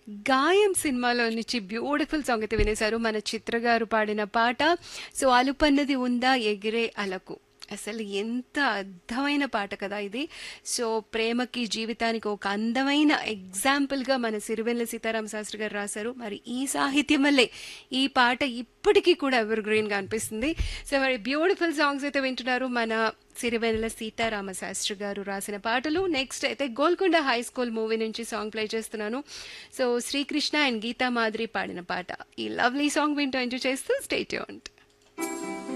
గాయం సినిమాలో నుంచి బ్యూటిఫుల్ సాంగ్ అయితే వినేశారు మన చిత్ర గారు పాడిన పాట సో అలుపన్నది ఉందా ఎగిరే అలకు అసలు ఎంత అర్థమైన పాట కదా ఇది సో ప్రేమకి జీవితానికి ఒక అందమైన ఎగ్జాంపుల్గా మన సిరివెన్నెల సీతారామ శాస్త్రి గారు రాశారు మరి ఈ సాహిత్యం వల్లే ఈ పాట ఇప్పటికీ కూడా ఎవర్ గ్రీన్గా అనిపిస్తుంది సో మరి బ్యూటిఫుల్ సాంగ్స్ అయితే వింటున్నారు మన సిరివెన్నెల సీతారామ శాస్త్రి గారు రాసిన పాటలు నెక్స్ట్ అయితే గోల్కొండ హై స్కూల్ మూవీ నుంచి సాంగ్ ప్లే చేస్తున్నాను సో శ్రీకృష్ణ అండ్ గీతా మాదిరి పాడిన పాట ఈ లవ్లీ సాంగ్ వింటూ ఎంజాయ్ చేస్తూ స్టేట్ యూంట్